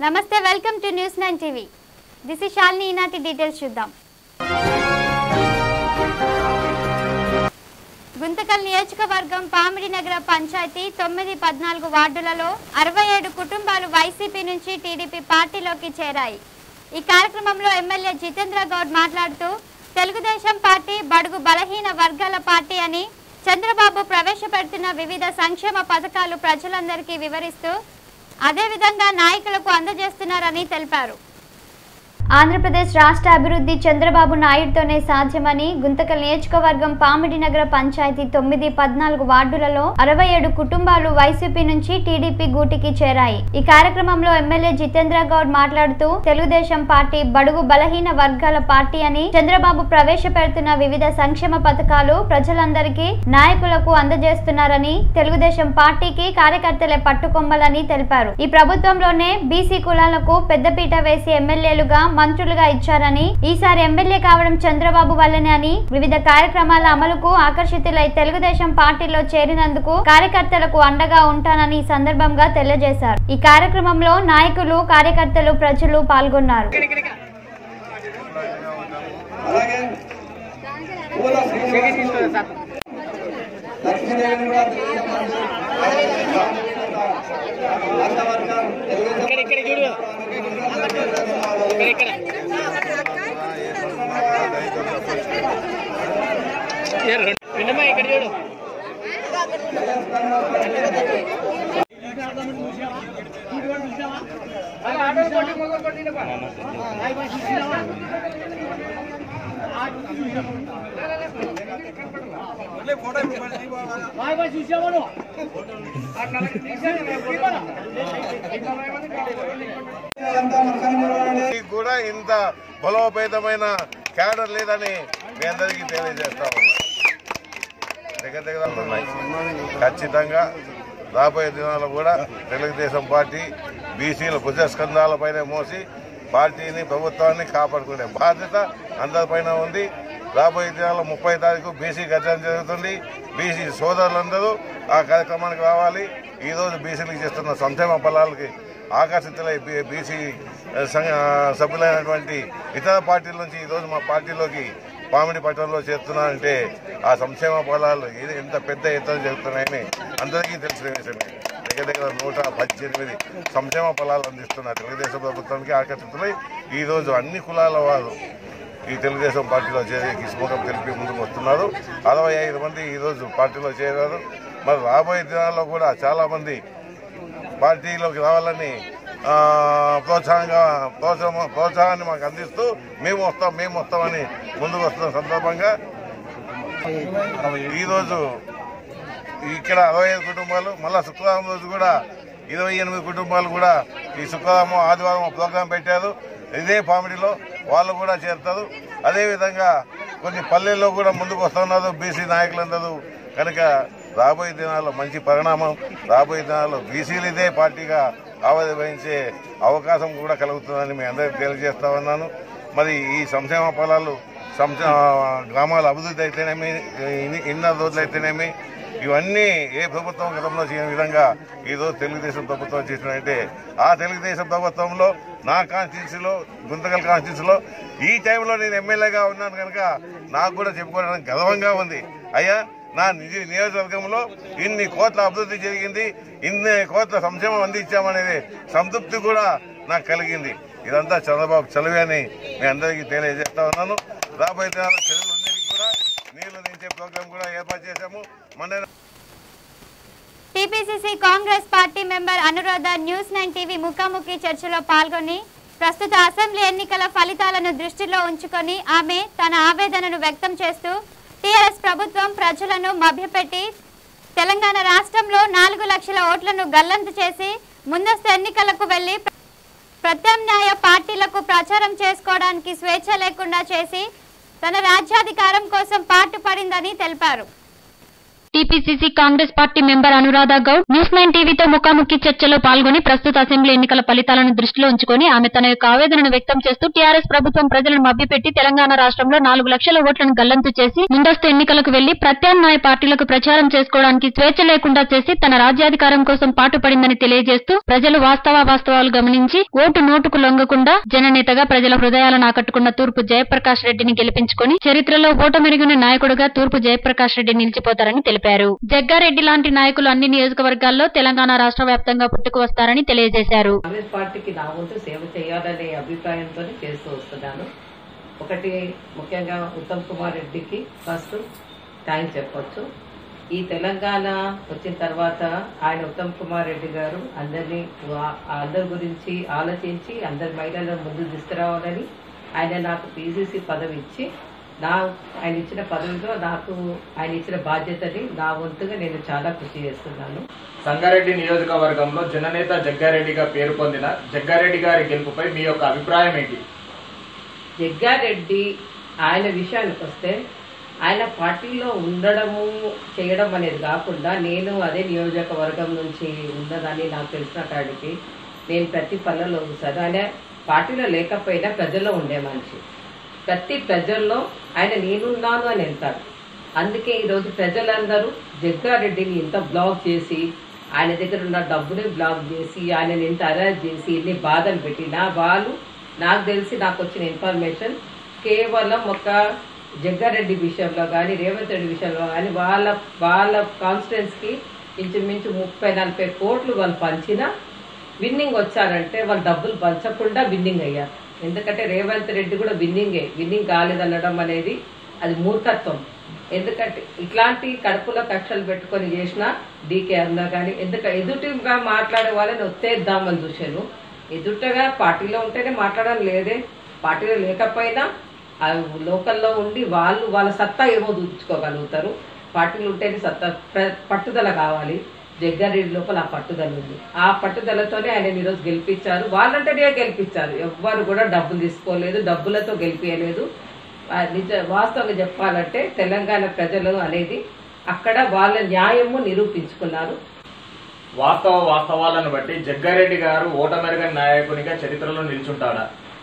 నమస్తే welcome to news nine TV this is Shalini ఈనాటి details చూద్దాం గుంతకల్ నియోజకవర్గం పామిడి నగర పంచాయతీ తొమ్మిది పద్నాలుగు వార్డులలో అరవై ఏడు కుటుంబాలు వైసీపీ నుంచి టీడీపీ పార్టీలోకి చేరాయి ఈ కార్యక్రమంలో ఎమ్మెల్యే జితేంద్ర గౌడ్ మాట్లాడుతూ తెలుగుదేశం పార్టీ బడుగు బలహీన వర్గాల పార్టీ అని చంద్రబాబు ప్రవేశపెడుతున్న వివిధ సంక్షేమ పథకాలు ప్రజలందరికీ వివరిస్తూ అదేవిధంగా నాయకులకు అందజేస్తున్నారని తెలిపారు ఆంధ్రప్రదేశ్ రాష్ట్ర అభివృద్ధి చంద్రబాబు నాయుడుతోనే సాధ్యమని గుంతకల్ నియోజకవర్గం పామిడి నగర పంచాయతీ తొమ్మిది పద్నాలుగు వార్డులలో అరవై ఏడు కుటుంబాలు వైసీపీ నుంచి టీడీపీ గూటికి చేరాయి ఈ కార్యక్రమంలో ఎమ్మెల్యే జితేంద్ర గౌడ్ మాట్లాడుతూ తెలుగుదేశం పార్టీ బడుగు బలహీన వర్గాల పార్టీ అని చంద్రబాబు ప్రవేశపెడుతున్న వివిధ సంక్షేమ పథకాలు ప్రజలందరికీ నాయకులకు అందజేస్తున్నారని తెలుగుదేశం పార్టీకి కార్యకర్తలే పట్టుకొమ్మలని తెలిపారు ఈ ప్రభుత్వంలోనే బీసీ కులాలకు పెద్దపీట వేసి ఎమ్మెల్యేలుగా మంత్రులుగా ఇచ్చారని ఈసారి ఎమ్మెల్యే కావడం చంద్రబాబు వల్లనే అని వివిధ కార్యక్రమాల అమలుకు ఆకర్షితులై తెలుగుదేశం పార్టీలో చేరినందుకు కార్యకర్తలకు అండగా ఉంటానని ఈ సందర్భంగా తెలియజేశారు ఈ కార్యక్రమంలో నాయకులు కార్యకర్తలు ప్రజలు పాల్గొన్నారు అలాగే పూల లక్ష్మీదేవిని కూడా తెలుగుదేశం పార్టీ అంతవర్గం తెలుగుదేశం విన్నమ్మా ఇక్కడ చూడు అంతా మనకని నిలబడండి. మీకు కూడా ఇంత బలోపేతమైన క్యాడర్ లేదని మీ అందరికీ తెలియజేస్తా ఉన్నా దగ్గర దగ్గర ఉన్నాయి ఖచ్చితంగా రాబోయే దినాల్లో కూడా తెలుగుదేశం పార్టీ బీసీల భుజస్కంధాలపైన మోసి పార్టీని ప్రభుత్వాన్ని కాపాడుకునే బాధ్యత అందరిపైన ఉంది రాబోయే దినాల్లో ముప్పై తారీఖు బీసీ గర్జన జరుగుతుంది బీసీ సోదరులందరూ ఆ కార్యక్రమానికి రావాలి ఈరోజు బీసీలకు చేస్తున్న సంక్షేమ ఫలాలకి ఆకర్షితులై బీ- బీసీ సంఘ సభ్యులైనటువంటి ఇతర పార్టీల నుంచి ఈరోజు మా పార్టీలోకి పామిడి పట్టణంలో చేరుతున్నారంటే ఆ సంక్షేమ ఫలాలు ఇది ఎంత పెద్ద ఎత్తున జరుగుతున్నాయని అందరికీ తెలిసిన విషయమే దగ్గర దగ్గర నూట పద్దెనిమిది సంక్షేమ ఫలాలు అందిస్తున్న తెలుగుదేశం ప్రభుత్వానికి ఆకర్షితులై ఈరోజు అన్ని కులాల వారు ఈ తెలుగుదేశం పార్టీలో చేరి కిస్మకం తెలిపి ముందుకు వస్తున్నారు అరవై ఐదు మంది ఈరోజు పార్టీలో చేరారు మరి రాబోయే దినాల్లో కూడా చాలామంది పార్టీలోకి రావాలని ఆ, ప్రోత్సాహంగా ప్రోత్సాహం ప్రోత్సాహాన్ని మాకు అందిస్తూ మేము వస్తాం మేము వస్తామని ముందుకు వస్తున్న సందర్భంగా ఈరోజు ఇక్కడ అరవై ఐదు కుటుంబాలు మళ్ళా శుక్రవారం రోజు కూడా ఇరవై ఎనిమిది కుటుంబాలు కూడా ఈ శుక్రవారం ఆదివారం ఒక ప్రోగ్రాం పెట్టారు ఇదే పామిడిలో వాళ్ళు కూడా చేరుతారు అదేవిధంగా కొన్ని పల్లెల్లో కూడా ముందుకు వస్తున్నారు బీసీ నాయకులందరూ కనుక రాబోయే దినాల్లో మంచి పరిణామం రాబోయే దినాల్లో బీసీలు ఇదే పార్టీగా ఆవిర్భవించే అవకాశం కూడా కలుగుతుందని మీ అందరికీ తెలియజేస్తా ఉన్నాను మరి ఈ సంక్షేమ ఫలాలు సంక్ష గ్రామాల అభివృద్ధి అయితేనేమి ఇన్ని- ఇన్నర్ రోడ్లు అయితేనేమి ఇవన్నీ ఏ ప్రభుత్వం గతంలో చేయని విధంగా ఈరోజు తెలుగుదేశం ప్రభుత్వం చేసినట్టే ఆ తెలుగుదేశం ప్రభుత్వంలో నా కాన్స్టిట్యూన్సీలో గుంతకల్ కాన్స్టిట్యూన్సీలో ఈ టైంలో నేను ఎమ్మెల్యేగా ఉన్నాను కనుక నాకు కూడా చెప్పుకోవడానికి గర్వంగా ఉంది అయ్యా నా నిజ నియోజకవర్గంలో ఇన్ని కోట్ల అభివృద్ధి జరిగింది ఇన్ని కోట్ల సంక్షేమం అందించామనేది సంతృప్తి కూడా నాకు కలిగింది ఇదంతా చంద్రబాబు చలవే అని మీ అందరికీ తెలియజేస్తా ఉన్నాను రాబోయే దినాల్లో చెరువులన్నిటికీ కూడా నీళ్లు దించే ప్రోగ్రాం కూడా ఏర్పాటు చేశాము మొన్న TPCC Congress party member Anuradha news nine TV ముఖాముఖి చర్చలో పాల్గొని ప్రస్తుత అసెంబ్లీ ఎన్నికల ఫలితాలను దృష్టిలో ఉంచుకొని ఆమె తన ఆవేదనను వ్యక్తం చేస్తూ టీఆర్ఎస్ ప్రభుత్వం ప్రజలను మభ్యపెట్టి తెలంగాణ రాష్ట్రంలో నాలుగు లక్షల ఓట్లను గల్లంతు చేసి ముందస్తు ఎన్నికలకు వెళ్లి ప్రత్యామ్నాయ పార్టీలకు ప్రచారం చేసుకోవడానికి స్వేచ్ఛ లేకుండా చేసి తన రాజ్యాధికారం కోసం పాటుపడిందని తెలిపారు TPCC Congress party member Anuradha Goud news nine టీవీతో ముఖాముఖి చర్చలో పాల్గొని ప్రస్తుత అసెంబ్లీ ఎన్నికల ఫలితాలను దృష్టిలో ఉంచుకొని ఆమె తన యొక్క ఆవేదనను వ్యక్తం చేస్తూ టీఆర్ఎస్ ప్రభుత్వం ప్రజలను మభ్యపెట్టి తెలంగాణ రాష్ట్రంలో నాలుగు లక్షల ఓట్లను గల్లంతు చేసి ముందస్తు ఎన్నికలకు వెళ్లి ప్రత్యామ్నాయ పార్టీలకు ప్రచారం చేసుకోవడానికి స్వేచ్ఛ లేకుండా చేసి తన రాజ్యాధికారం కోసం పాటుపడిందని తెలియజేస్తూ ప్రజలు వాస్తవ వాస్తవాలు గమనించి ఓటు నోటుకు లొంగకుండా జననేతగా ప్రజల హృదయాలను ఆకట్టుకున్న తూర్పు జయప్రకాష్ రెడ్డిని గెలిపించుకొని చరిత్రలో ఓటమెరిగిన నాయకుడుగా తూర్పు జయప్రకాష్ రెడ్డి నిలిచిపోతారని తెలిపారు జగ్గారెడ్డి లాంటి నాయకులు అన్ని నియోజకవర్గాల్లో తెలంగాణ రాష్ట్ర వ్యాప్తంగా పుట్టుకు వస్తారని తెలియజేశారు కాంగ్రెస్ పార్టీకి నా వంతు సేవ చేయాలనే అభిప్రాయంతో చేస్తూ వస్తున్నాను ఒకటి ముఖ్యంగా ఉత్తమ్ కుమార్ రెడ్డికి ఫస్ట్ థ్యాంక్స్ చెప్పొచ్చు ఈ తెలంగాణ వచ్చిన తర్వాత ఆయన ఉత్తమ్ కుమార్ రెడ్డి గారు అందరినీ వా- అందరి గురించి ఆలోచించి అందరి మహిళలను ముందుకు తీసుకురావాలని ఆయన నాకు పీసీసీ పదవి ఇచ్చి నా ఆయన ఇచ్చిన పదవిలో నాకు ఆయన ఇచ్చిన బాధ్యతని నా వంతుగా నేను చాలా కృషి చేస్తున్నాను సంగారెడ్డి నియోజకవర్గంలో జననేత జగ్గారెడ్డిగా పేరు పొందిన జగ్గారెడ్డి గారి గెలుపుపై మీ యొక్క అభిప్రాయం ఏంటి జగ్గారెడ్డి ఆయన విషయానికి వస్తే ఆయన పార్టీలో ఉండడము చేయడం అనేది కాకుండా నేను అదే నియోజకవర్గం నుంచి ఉన్నదని నాకు తెలిసిన కాడికి నేను ప్రతి పనులలో చూసాను ఆయన పార్టీలో లేకపోయినా ప్రజల్లో ఉండే మనిషి ప్రతి ప్రజల్లో ఆయన నేనున్నాను అని వెళ్తాడు అందుకే ఈరోజు ప్రజలందరూ జగ్గారెడ్డిని ఇంత బ్లాక్ చేసి ఆయన దగ్గర ఉన్న డబ్బుని బ్లాక్ చేసి ఆయనని ఎంత అరెస్ట్ చేసి ఎన్ని బాధలు పెట్టినా వాళ్ళు నాకు తెలిసి నాకు వచ్చిన ఇన్ఫర్మేషన్ కేవలం ఒక జగ్గారెడ్డి విషయంలో కానీ రేవంత్ రెడ్డి విషయంలో కానీ వాళ్ళ వాళ్ళ కాన్స్టిట్యున్స్కి ఇంచుమించు ముప్పై నలభై కోట్లు వాళ్ళు పంచినా విన్నింగ్ వచ్చారంటే వాళ్ళు డబ్బులు పంచకుండా విన్నింగ్ అయ్యారు ఎందుకంటే రేవంత్ రెడ్డి కూడా విన్నింగే విన్నింగ్ కాలేదనడం అనేది అది మూర్ఖత్వం ఎందుకంటే ఇట్లాంటి కడుపులో కక్షలు పెట్టుకొని చేసిన డీకే అన్నా కానీ ఎందుకంటే ఎదుటిగా మాట్లాడే వాళ్ళని ఒత్తేద్దామని చూశాను ఎదుటగా పార్టీలో ఉంటేనే మాట్లాడడం లేదే పార్టీలో లేకపోయినా ఆ లోకల్లో ఉండి వాళ్ళు వాళ్ళ సత్తా ఏమో దూచుకోగలుగుతారు పార్టీలు ఉంటేనే సత్తా ప్ర- పట్టుదల కావాలి జగ్గారెడ్డి లోపల ఆ పట్టుదల ఉంది ఆ పట్టుదలతోనే ఆయన ఈరోజు గెలిపించారు వాళ్ళంటనే గెలిపించారు ఎవ్వరు కూడా డబ్బులు తీసుకోలేదు డబ్బులతో గెలిపించలేదు ఆ నిజ వాస్తవంగా చెప్పాలంటే తెలంగాణ ప్రజలు అనేది అక్కడ వాళ్ళ న్యాయము నిరూపించుకున్నారు వాస్తవ వాస్తవాలను బట్టి జగ్గారెడ్డి గారు ఓటమెరగని నాయకునిగా చరిత్రలో నిల్చుంటాడా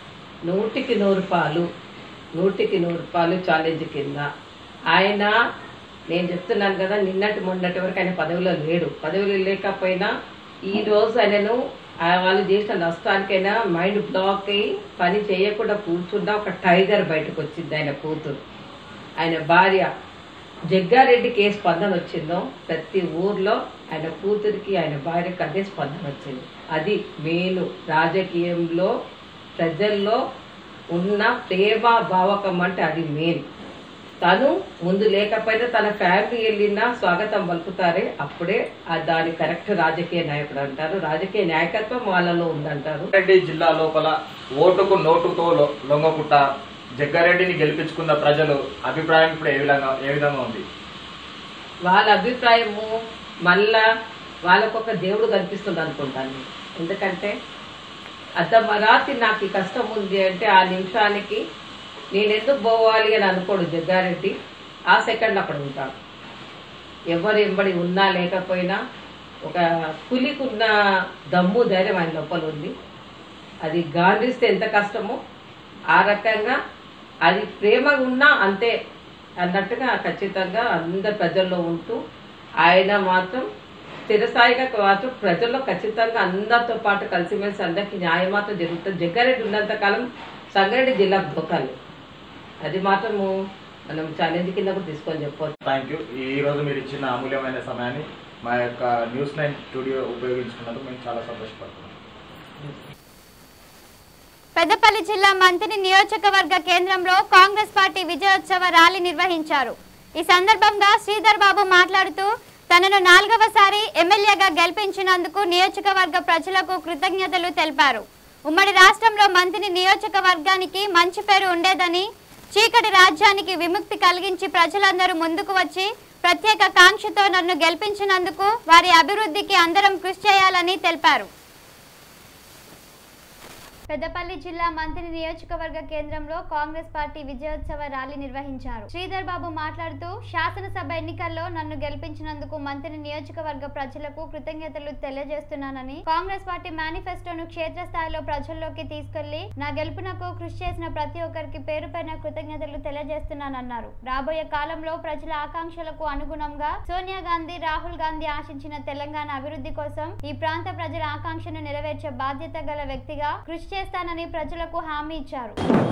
నూటికి నూరు పాలు నూటికి నూరు పాలు ఛాలెంజ్ కింద ఆయన నేను చెప్తున్నాను కదా నిన్నటి మొన్నటి వరకు ఆయన పదవిలో లేడు పదవిలో లేకపోయినా ఈ రోజు ఆయనను ఆ వాళ్ళు చేసిన నష్టానికైనా మైండ్ బ్లాక్ అయ్యి పని చేయకుండా కూర్చున్న ఒక టైగర్ బయటకు వచ్చింది ఆయన కూతురు ఆయన భార్య జగ్గారెడ్డికి ఏ స్పందన వచ్చిందో ప్రతి ఊర్లో ఆయన కూతురికి ఆయన భార్యకి అదే స్పందన వచ్చింది అది మేలు రాజకీయంలో ప్రజల్లో ఉన్న ప్రేమ భావకం అంటే అది మెయిన్ తను ముందు లేకపోయినా తన ఫ్యామిలీ వెళ్ళినా స్వాగతం పలుకుతారే అప్పుడే ఆ దాని కరెక్ట్ రాజకీయ నాయకుడు అంటారు రాజకీయ నాయకత్వం వాళ్ళలో ఉందంటారు రెడ్డి జిల్లా లోపల ఓటుకు నోటుతో లొ- లొంగకుట్ట జగ్గారెడ్డిని గెలిపించుకున్న ప్రజలు అభిప్రాయం ఇప్పుడు ఏ విధంగా ఏ విధంగా ఉంది వాళ్ళ అభిప్రాయము మళ్ళా వాళ్ళకొక దేవుడు కనిపిస్తుంది అనుకుంటాను నేను. ఎందుకంటే అర్ధమరాత్రి నాకు ఈ కష్టం ఉంది అంటే ఆ నిమిషానికి నేను ఎందుకు పోవాలి అని అనుకోడు జగ్గారెడ్డి ఆ సెకండ్ అక్కడ ఉంటాడు ఎవరు ఎంబడి ఉన్నా లేకపోయినా ఒక పులికి ఉన్న దమ్ము ధైర్యం ఆయన లోపల ఉంది అది గాంధిస్తే ఎంత కష్టమో ఆ రకంగా అది ప్రేమగా ఉన్నా అంతే అన్నట్టుగా ఖచ్చితంగా అందరి ప్రజల్లో ఉంటూ ఆయన మాత్రం స్థిరస్థాయిగా మాత్రం ప్రజల్లో ఖచ్చితంగా అందరితో పాటు కలిసిమెలిసి అందరికీ న్యాయం మాత్రం జరుగుతుంది జగ్గారెడ్డి ఉన్నంత కాలం సంగారెడ్డి జిల్లాకు దొరకాలి అది మాత్రము మనం ఛాలెంజ్ కింద కూడా తీసుకొని చెప్పవచ్చు థ్యాంక్ యూ ఈ రోజు మీరు ఇచ్చిన అమూల్యమైన సమయాన్ని మా యొక్క న్యూస్ నైన్ స్టూడియో ఉపయోగించుకున్నందుకు మేము చాలా సంతోషపడుతున్నాం పెద్దపల్లి జిల్లా మంత్రి నియోజకవర్గ కేంద్రంలో కాంగ్రెస్ పార్టీ విజయోత్సవ ర్యాలీ నిర్వహించారు ఈ సందర్భంగా శ్రీధర్ బాబు మాట్లాడుతూ తనను నాలుగవసారి ఎమ్మెల్యేగా గెలిపించినందుకు నియోజకవర్గ ప్రజలకు కృతజ్ఞతలు తెలిపారు ఉమ్మడి రాష్ట్రంలో మంత్రి నియోజకవర్గానికి మంచి పేరు ఉండేదని చీకటి రాజ్యానికి విముక్తి కలిగించి ప్రజలందరూ ముందుకు వచ్చి ప్రత్యేక కాంక్షతో నన్ను గెలిపించినందుకు వారి అభివృద్ధికి అందరం కృషి చేయాలని తెలిపారు పెద్దపల్లి జిల్లా మంత్రి నియోజకవర్గ కేంద్రంలో కాంగ్రెస్ పార్టీ విజయోత్సవ ర్యాలీ నిర్వహించారు శ్రీధర్ బాబు మాట్లాడుతూ శాసనసభ ఎన్నికల్లో నన్ను గెలిపించినందుకు మంత్రి నియోజకవర్గ ప్రజలకు కృతజ్ఞతలు తెలియజేస్తున్నానని కాంగ్రెస్ పార్టీ మేనిఫెస్టోను క్షేత్రస్థాయిలో ప్రజల్లోకి తీసుకెళ్లి నా గెలుపునకు కృషి చేసిన ప్రతి ఒక్కరికి పేరు పైన కృతజ్ఞతలు తెలియజేస్తున్నానన్నారు రాబోయే కాలంలో ప్రజల ఆకాంక్షలకు అనుగుణంగా సోనియా గాంధీ రాహుల్ గాంధీ ఆశించిన తెలంగాణ అభివృద్ధి కోసం ఈ ప్రాంత ప్రజల ఆకాంక్షను నెరవేర్చే బాధ్యత గల వ్యక్తిగా కృషి చేస్తానని ప్రజలకు హామీ ఇచ్చారు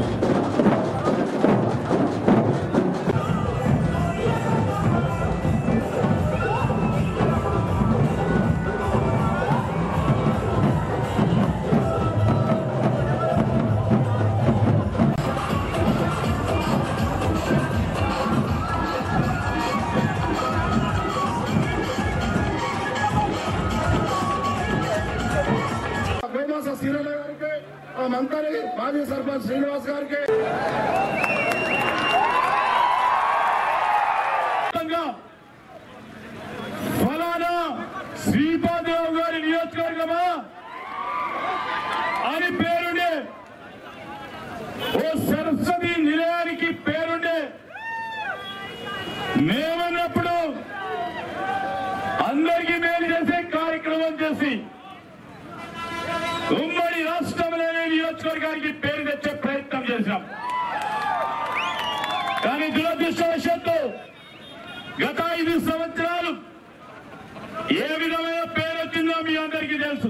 గోమాస శ్రీరణ గారికి ఆ మంత్రి మాజీ సర్పంచ్ శ్రీనివాస్ గారికి ఫలానా శ్రీపాదేవ్ గారి నియోజకవర్గమా అని పేరుండే ఓ సరస్వతి నిలయానికి పేరుండే మేమన్నప్పుడు అందరికీ మేలు చేసే కార్యక్రమం చేసి ఉమ్మడి రాష్ట్రంలోనే నియోజకవర్గానికి పేరు తెచ్చే ప్రయత్నం చేశాం కానీ దురదృష్టవశాత్తు గత ఐదు సంవత్సరాలు ఏ విధమైన పేరు వచ్చిందో మీ అందరికీ తెలుసు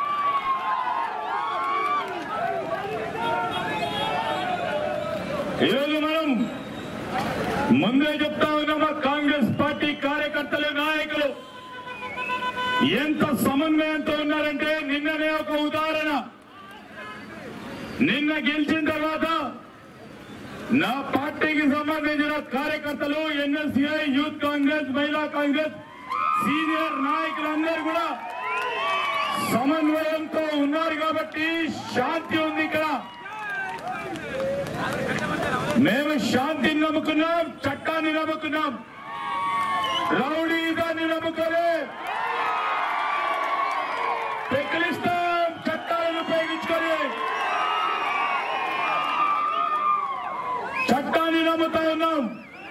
ఈరోజు మనం ముందే చెప్తా ఉన్నాం మా కాంగ్రెస్ పార్టీ కార్యకర్తలు నాయకులు ఎంత సమన్వయంతో ఉన్నారంటే నిన్ననే ఒక ఉదాహరణ నిన్న గెలిచిన తర్వాత నా పార్టీకి సంబంధించిన కార్యకర్తలు ఎన్ఎస్సిఐ యూత్ కాంగ్రెస్ మహిళా కాంగ్రెస్ సీనియర్ నాయకులందరూ కూడా సమన్వయంతో ఉన్నారు కాబట్టి శాంతి ఉంది ఇక్కడ మేము శాంతిని నమ్ముకున్నాం చట్టాన్ని నమ్ముకున్నాం రౌడీదాన్ని నమ్ముకోలే పెక్కలిస్తాం చట్టాలను ఉపయోగించుకొని చట్టాన్ని నమ్ముతా ఉన్నాం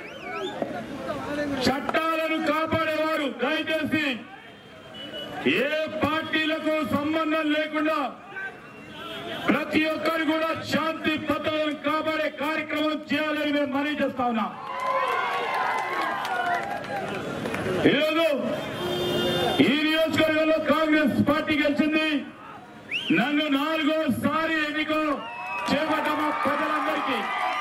చట్టాలను కాపాడేవారు దయచేసి ఏ పార్టీలకు సంబంధం లేకుండా ప్రతి ఒక్కరు కూడా శాంతి భద్రతలను కాపాడే కార్యక్రమం చేయాలని మేము మనవి చేస్తా ఉన్నాం ఈరోజు ఈ నియోజకవర్గంలో కాంగ్రెస్ పార్టీ గెలిచింది నన్ను నాలుగోసారి ఎన్నిక చేపట్టమా ప్రజలందరికీ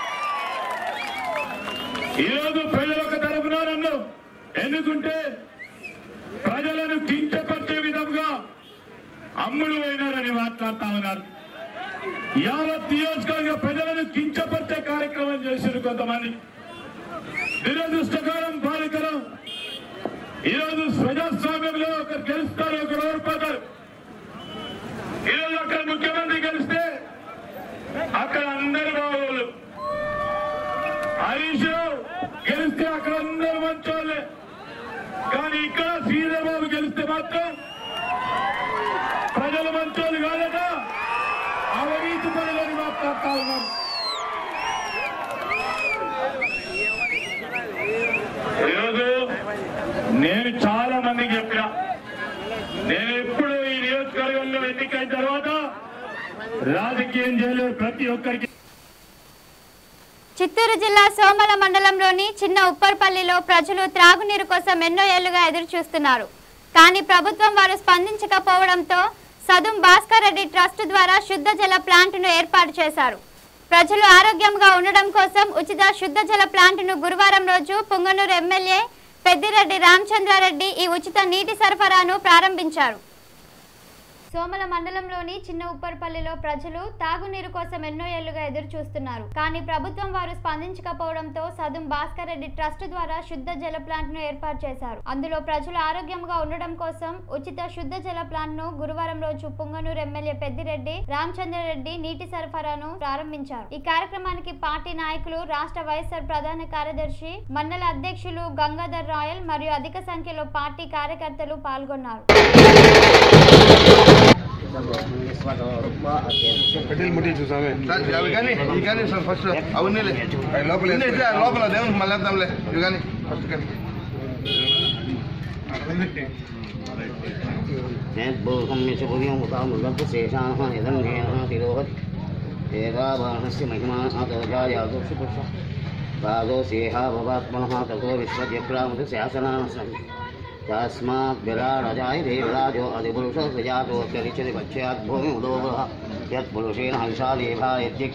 ఈరోజు ప్రజల ఒక తరఫున నన్ను ఎన్నుకుంటే ప్రజలను కించపరిచే విధంగా అమ్ముడు అయినారని మాట్లాడుతా ఉన్నారు యావత్ నియోజకవర్గ ప్రజలను కించపరిచే కార్యక్రమం చేశారు కొంతమంది దురదృష్టకరం బాధికరం ఈరోజు ప్రజాస్వామ్యంలో ఒకరు గెలుస్తారు ఒకరు ఓడిపోతారు ఈరోజు అక్కడ ముఖ్యమంత్రి గెలిస్తే అక్కడ అందరు బాగోలు హరీష్ రావు గెలిస్తే అక్కడ అందరు మంచోళ్ళే కానీ ఇక్కడ శ్రీధర్ బాబు గెలిస్తే మాత్రం ప్రజలు మంచోళ్ళు కాదట అవినీతి పనులని మాట్లాడుతా ఉన్నారు ఈరోజు నేను చాలా మందికి చెప్పిన నేను ఎప్పుడు ఈ నియోజకవర్గంలో ఎన్నికైన తర్వాత రాజకీయం చేయలేదు ప్రతి ఒక్కరికి చిత్తూరు జిల్లా సోమల మండలంలోని చిన్న ఉప్పర్పల్లిలో ప్రజలు త్రాగునీరు కోసం ఎన్నో ఏళ్లుగా ఎదురు చూస్తున్నారు కానీ ప్రభుత్వం వారు స్పందించకపోవడంతో సదుం భాస్కర్ రెడ్డి ట్రస్ట్ ద్వారా శుద్ధ జల ప్లాంట్ను ఏర్పాటు చేశారు ప్రజలు ఆరోగ్యంగా ఉండడం కోసం ఉచిత శుద్ధ జల ప్లాంట్ను గురువారం రోజు పుంగనూరు ఎమ్మెల్యే పెద్దిరెడ్డి రామచంద్రారెడ్డి ఈ ఉచిత నీటి సరఫరాను ప్రారంభించారు సోమల మండలంలోని చిన్న ఉప్పర్పల్లిలో ప్రజలు తాగునీరు కోసం ఎన్నో ఏళ్లుగా ఎదురు చూస్తున్నారు కానీ ప్రభుత్వం వారు స్పందించకపోవడంతో సదుం భాస్కర్ రెడ్డి ట్రస్ట్ ద్వారా శుద్ధ జల ప్లాంట్ ను ఏర్పాటు చేశారు అందులో ప్రజలు ఆరోగ్యంగా ఉండడం కోసం ఉచిత శుద్ధ జల ప్లాంట్ ను గురువారం రోజు పుంగనూరు ఎమ్మెల్యే పెద్దిరెడ్డి రామచంద్రరెడ్డి నీటి సరఫరాను ప్రారంభించారు ఈ కార్యక్రమానికి పార్టీ నాయకులు రాష్ట్ర వైఎస్ఆర్ ప్రధాన కార్యదర్శి మండల అధ్యక్షులు గంగాధర్ రాయల్ మరియు అధిక సంఖ్యలో పార్టీ కార్యకర్తలు పాల్గొన్నారు కట్టెలు ముట్టించు స్వామి అవి కానీ ఇవి కానీ సార్ ఫస్ట్ అవన్నీ లోపల లోపల దేవునికి మళ్ళీ వేద్దాంలే ఇవి కానీ ఫస్ట్ కానీ शेषाः यदन्येन तिरोहति एतावाहनस्य महिमा अतजायादो सुपुरुष पादो सेहा भवात्मनः ततो विश्वजग्रामति शासनाः सन्ति तस्मात् विराडजाय देवराजो अधिपुरुषः सजातो चरिचरि पश्चात् भूमि उदोबलः यत्पुरुषेण हंसा लेभा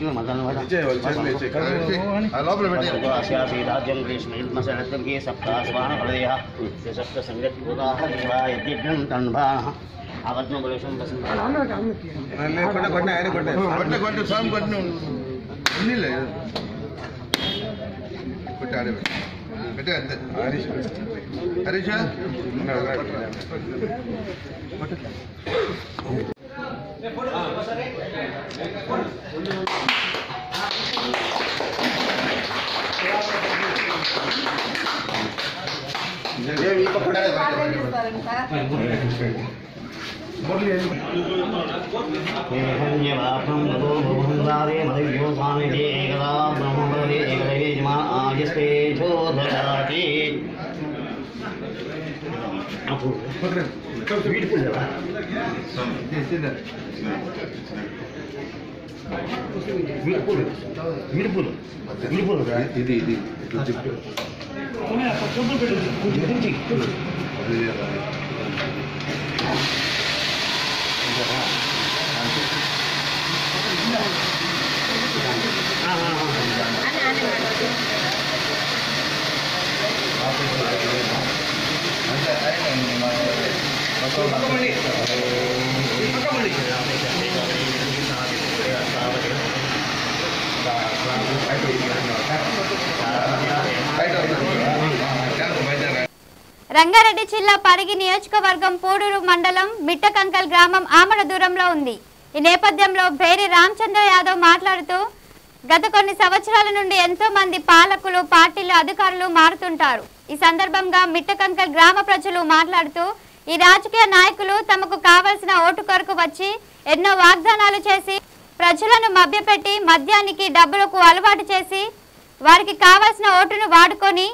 లోపల పెట్టి यज्ञमदन्वशासीराज्यं ग्रीष्मयुग्मशरद्गे सप्तास्वानफलयः सप्तसङ्गत्कृताः देवा यज्ञं तन्भानः అవజ్ఞపురుషం కొట్ట కొట్ట ఆయన కొట్ట కొట్ట కొట్ట స్వామి కొట్టిన ఉన్నిలే కొట్ట ఆడే పెట్టే అంతే హరీష్ హరీష్ ేహన్యవాపం గతో భువందారే మదవ్యో స్వామిజే ఏకదా బ్రహ్మపదే ఏకదైవే యజమా ఆజస్పేజోధరాటి విడుపులు విడుపులు ఇది ఇది ఇట్లా చెప్పు రంగారెడ్డి జిల్లా పరిగి నియోజకవర్గం పూడూరు మండలం మిట్టకంకల్ గ్రామం ఆమడ దూరంలో ఉంది ఈ నేపథ్యంలో భేరి రామచంద్ర యాదవ్ మాట్లాడుతూ గత కొన్ని సంవత్సరాల నుండి ఎంతో మంది పాలకులు పార్టీలు అధికారులు మారుతుంటారు ఈ సందర్భంగా మిట్టకంకల్ గ్రామ ప్రజలు మాట్లాడుతూ ఈ రాజకీయ నాయకులు తమకు కావలసిన ఓటు కొరకు వచ్చి ఎన్నో వాగ్దానాలు చేసి ప్రజలను మభ్యపెట్టి మద్యానికి డబ్బులకు అలవాటు చేసి వారికి కావలసిన ఓటును వాడుకొని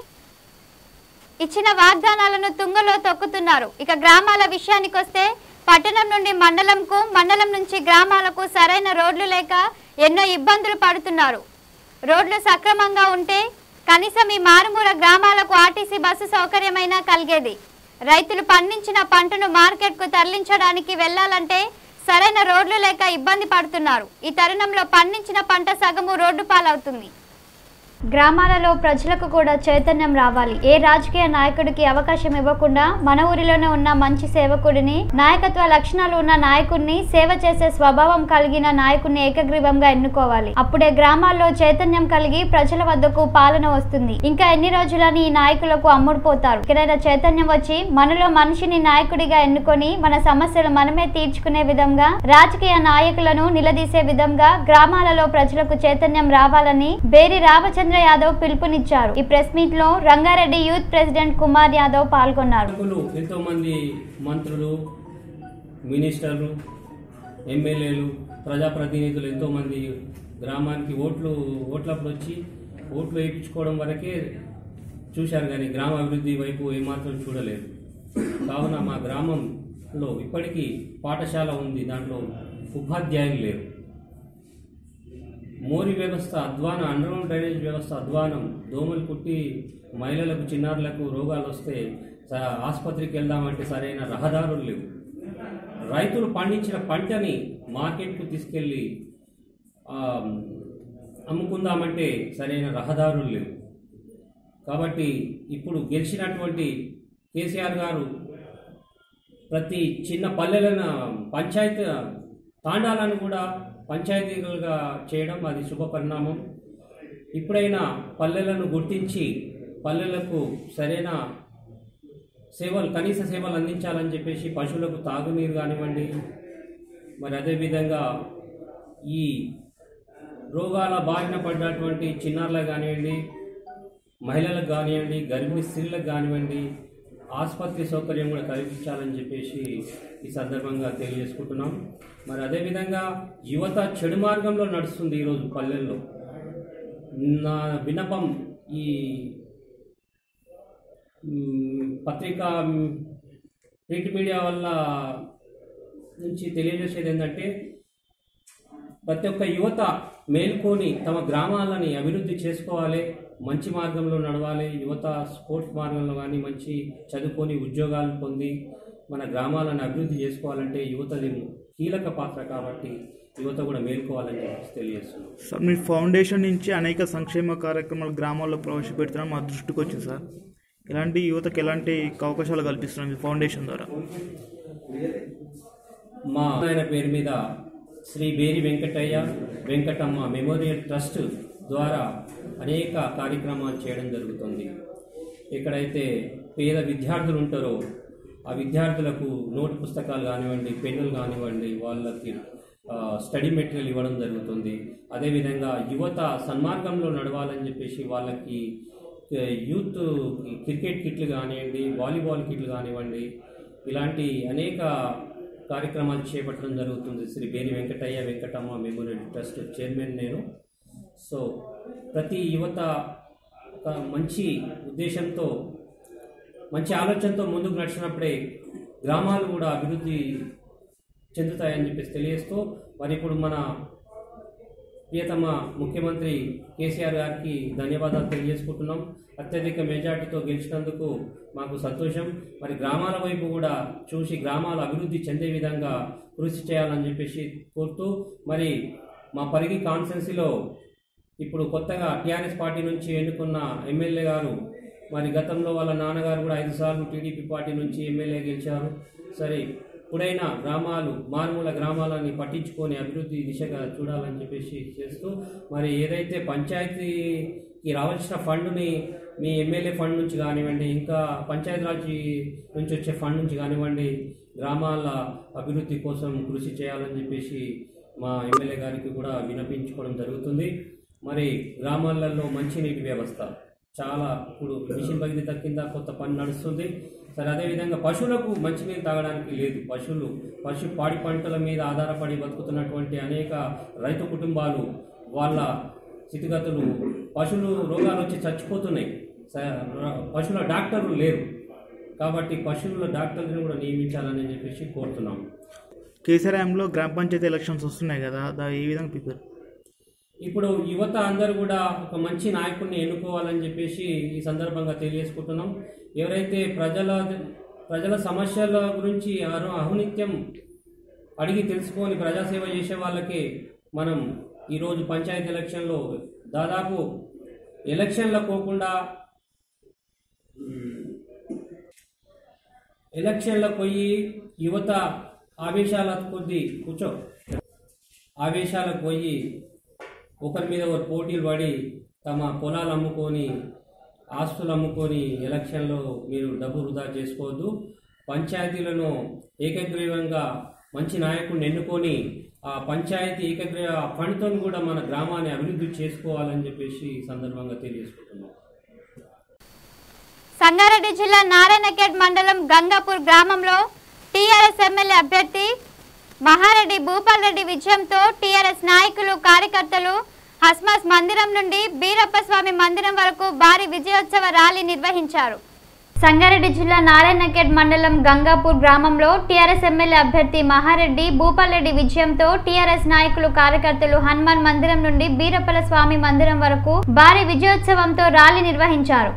ఇచ్చిన వాగ్దానాలను తుంగలో తొక్కుతున్నారు ఇక గ్రామాల విషయానికి వస్తే పట్టణం నుండి మండలంకు మండలం నుంచి గ్రామాలకు సరైన రోడ్లు లేక ఎన్నో ఇబ్బందులు పడుతున్నారు రోడ్లు సక్రమంగా ఉంటే కనీసం ఈ మారుమూల గ్రామాలకు ఆర్టీసీ బస్సు సౌకర్యమైనా కలిగేది రైతులు పండించిన పంటను మార్కెట్కు తరలించడానికి వెళ్లాలంటే సరైన రోడ్లు లేక ఇబ్బంది పడుతున్నారు ఈ తరుణంలో పండించిన పంట సగము రోడ్డు పాలవుతుంది గ్రామాలలో ప్రజలకు కూడా చైతన్యం రావాలి ఏ రాజకీయ నాయకుడికి అవకాశం ఇవ్వకుండా మన ఊరిలోనే ఉన్న మంచి సేవకుడిని నాయకత్వ లక్షణాలు ఉన్న నాయకుడిని సేవ చేసే స్వభావం కలిగిన నాయకుడిని ఏకగ్రీవంగా ఎన్నుకోవాలి అప్పుడే గ్రామాల్లో చైతన్యం కలిగి ప్రజల వద్దకు పాలన వస్తుంది ఇంకా ఎన్ని రోజులని ఈ నాయకులకు అమ్ముడుపోతారు ఎక్కడైనా చైతన్యం వచ్చి మనలో మనిషిని నాయకుడిగా ఎన్నుకొని మన సమస్యలు మనమే తీర్చుకునే విధంగా రాజకీయ నాయకులను నిలదీసే విధంగా గ్రామాలలో ప్రజలకు చైతన్యం రావాలని బేరి రామచంద్ర యాదవ్ పిలుపునిచ్చారు ఈ ప్రెస్ మీట్ లో రంగారెడ్డి యూత్ ప్రెసిడెంట్ కుమార్ యాదవ్ పాల్గొన్నారు నాయకులు ఎంతోమంది మంత్రులు మినిస్టర్లు ఎమ్మెల్యేలు ప్రజాప్రతినిధులు ఎంతోమంది గ్రామానికి ఓట్లు ఓట్లప్పుడు వచ్చి ఓట్లు వేయించుకోవడం వరకే చూశారు కానీ గ్రామ అభివృద్ధి వైపు ఏమాత్రం చూడలేదు కావున మా గ్రామంలో ఇప్పటికీ పాఠశాల ఉంది దాంట్లో ఉపాధ్యాయులు లేరు మోరి వ్యవస్థ అధ్వానం అండర్గ్రౌండ్ డ్రైనేజ్ వ్యవస్థ అధ్వానం దోమలు కుట్టి మహిళలకు చిన్నారులకు రోగాలు వస్తే స- ఆసుపత్రికి వెళ్దామంటే సరైన రహదారులు లేవు రైతులు పండించిన పంటని మార్కెట్కు తీసుకెళ్ళి ఆ, అమ్ముకుందామంటే సరైన రహదారులు లేవు కాబట్టి ఇప్పుడు గెలిచినటువంటి కేసీఆర్ గారు ప్రతి చిన్న పల్లెలను పంచాయతీ తాండాలను కూడా పంచాయతీలుగా చేయడం అది శుభ పరిణామం ఇప్పుడైనా పల్లెలను గుర్తించి పల్లెలకు సరైన సేవలు కనీస సేవలు అందించాలని చెప్పేసి పశువులకు తాగునీరు కానివ్వండి మరి అదేవిధంగా ఈ రోగాల బారిన పడినటువంటి చిన్నారులకు కానివ్వండి మహిళలకు కానివ్వండి గర్భిణీ స్త్రీలకు కానివ్వండి ఆసుపత్రి సౌకర్యం కూడా కల్పించాలని చెప్పేసి ఈ సందర్భంగా తెలియజేసుకుంటున్నాం మరి అదేవిధంగా యువత చెడు మార్గంలో నడుస్తుంది ఈరోజు పల్లెల్లో నా విన్నపం ఈ మ్, పత్రికా మ్, ప్రింట్ మీడియా వల్ల నుంచి తెలియజేసేది ఏంటంటే ప్రతి ఒక్క యువత మేల్కొని తమ గ్రామాలని అభివృద్ధి చేసుకోవాలి మంచి మార్గంలో నడవాలి యువత స్పోర్ట్స్ మార్గంలో కానీ మంచి చదువుకొని ఉద్యోగాలు పొంది మన గ్రామాలను అభివృద్ధి చేసుకోవాలంటే యువతది కీలక పాత్ర కాబట్టి యువత కూడా మేల్కోవాలని చెప్పేసి తెలియజేస్తున్నాం సార్ మీ ఫౌండేషన్ నుంచి అనేక సంక్షేమ కార్యక్రమాలు గ్రామాల్లో ప్రవేశపెడుతున్నాం మా దృష్టికి వచ్చింది సార్ ఇలాంటి యువతకు ఎలాంటి అవకాశాలు కల్పిస్తున్నాం మీ ఫౌండేషన్ ద్వారా మా ఆయన పేరు మీద శ్రీ బేరి వెంకటయ్య వెంకటమ్మ మెమోరియల్ ట్రస్ట్ ద్వారా అనేక కార్యక్రమాలు చేయడం జరుగుతుంది ఎక్కడైతే పేద విద్యార్థులు ఉంటారో ఆ విద్యార్థులకు నోటు పుస్తకాలు కానివ్వండి పెన్నులు కానివ్వండి వాళ్ళకి ఆ, స్టడీ మెటీరియల్ ఇవ్వడం జరుగుతుంది అదేవిధంగా యువత సన్మార్గంలో నడవాలని చెప్పేసి వాళ్ళకి ఆ, యూత్ క్రికెట్ కిట్లు కానివ్వండి వాలీబాల్ కిట్లు కానివ్వండి ఇలాంటి అనేక కార్యక్రమాలు చేపట్టడం జరుగుతుంది Shri Beri Venkataiah Venkatamma memorial trust chairman నేను సో ప్రతి యువత ఒక మంచి ఉద్దేశంతో మంచి ఆలోచనతో ముందుకు నడిచినప్పుడే గ్రామాలు కూడా అభివృద్ధి చెందుతాయని చెప్పేసి తెలియజేస్తూ మరి ఇప్పుడు మన ప్రియతమ ముఖ్యమంత్రి కేసీఆర్ గారికి ధన్యవాదాలు తెలియజేసుకుంటున్నాం అత్యధిక మెజార్టీతో గెలిచినందుకు మాకు సంతోషం మరి గ్రామాల వైపు కూడా చూసి గ్రామాలు అభివృద్ధి చెందే విధంగా కృషి చేయాలని చెప్పేసి కోరుతూ మరి మా పరిగి కాన్స్టెన్సీలో ఇప్పుడు కొత్తగా టీఆర్ఎస్ పార్టీ నుంచి ఎన్నుకున్న ఎమ్మెల్యే గారు మరి గతంలో వాళ్ళ నాన్నగారు కూడా ఐదు సార్లు టీడీపీ పార్టీ నుంచి ఎమ్మెల్యే గెలిచారు సరే ఇప్పుడైనా గ్రామాలు మారుమూల గ్రామాలని పట్టించుకొని అభివృద్ధి దిశగా చూడాలని చెప్పేసి చేస్తూ మరి ఏదైతే పంచాయతీకి రావాల్సిన ఫండ్ని మీ ఎమ్మెల్యే ఫండ్ నుంచి కానివ్వండి ఇంకా పంచాయతీరాజ్ నుంచి వచ్చే ఫండ్ నుంచి కానివ్వండి గ్రామాల అభివృద్ధి కోసం కృషి చేయాలని చెప్పేసి మా ఎమ్మెల్యే గారికి కూడా వినపించుకోవడం జరుగుతుంది మరి గ్రామాలలో మంచినీటి వ్యవస్థ చాలా ఇప్పుడు మిషన్ భగీరథ కింద కొత్త పని నడుస్తుంది సరే అదేవిధంగా పశువులకు మంచినీరు తాగడానికి లేదు పశువులు పశు పాడి పంటల మీద ఆధారపడి బతుకుతున్నటువంటి అనేక రైతు కుటుంబాలు వాళ్ళ స్థితిగతులు పశువులు రోగాలు వచ్చి చచ్చిపోతున్నాయి స- ర- పశువుల డాక్టర్లు లేరు కాబట్టి పశువుల డాక్టర్లను కూడా నియమించాలని చెప్పేసి కోరుతున్నాం కేసీఆర్ హయాంలో గ్రామ పంచాయతీ ఎలక్షన్స్ వస్తున్నాయి కదా దా ఏ విధంగా ప్రిపేర్ ఇప్పుడు యువత అందరూ కూడా ఒక మంచి నాయకుడిని ఎన్నుకోవాలని చెప్పేసి ఈ సందర్భంగా తెలియజేసుకుంటున్నాం ఎవరైతే ప్రజల ప్రజల సమస్యల గురించి అను- అహునిత్యం అడిగి తెలుసుకొని ప్రజాసేవ చేసే వాళ్ళకి మనం ఈరోజు పంచాయతీ ఎలక్షన్లో దాదాపు ఎలక్షన్లో పోకుండా ఎలక్షన్లకు పోయి యువత ఆవేశాల కొద్దీ కూర్చో ఆవేశాలకు పోయి ఒకరి మీద ఒకరు పోటీలు పడి తమ పొలాలు అమ్ముకొని ఆస్తులు అమ్ముకొని ఎలక్షన్లో మీరు డబ్బు వృధా చేసుకోవద్దు పంచాయతీలను ఏకగ్రీవంగా మంచి నాయకుడిని ఎన్నుకొని ఆ పంచాయతీ ఏకగ్రీవ ఫండ్తో కూడా మన గ్రామాన్ని అభివృద్ధి చేసుకోవాలని చెప్పేసి ఈ సందర్భంగా తెలియజేసుకుంటున్నాం సంగారెడ్డి జిల్లా నారాయణఖేడ్ మండలం గంగాపూర్ గ్రామంలో టీఆర్ఎస్ ఎమ్మెల్యే అభ్యర్థి మహారెడ్డి భూపాల్ రెడ్డి విజయంతో టీఆర్ఎస్ నాయకులు కార్యకర్తలు హస్మాస్ మందిరం నుండి బీరప్ప స్వామి మందిరం వరకు భారీ విజయోత్సవ ర్యాలీ నిర్వహించారు సంగారెడ్డి జిల్లా నారాయణఖేడ్ మండలం గంగాపూర్ గ్రామంలో టీఆర్ఎస్ ఎమ్మెల్యే అభ్యర్థి మహారెడ్డి భూపాల్ రెడ్డి విజయంతో టీఆర్ఎస్ నాయకులు కార్యకర్తలు హనుమాన్ మందిరం నుండి బీరప్పల స్వామి మందిరం వరకు భారీ విజయోత్సవంతో ర్యాలీ నిర్వహించారు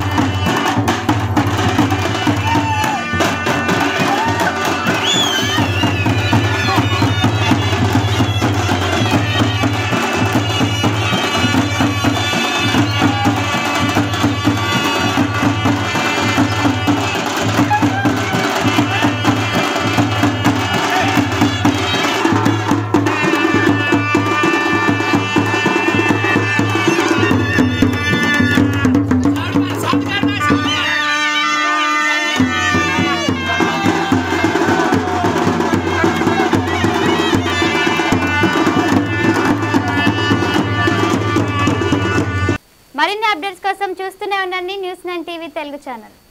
మరిన్ని అప్డేట్స్ కోసం చూస్తూనే ఉండండి news nine TV Telugu channel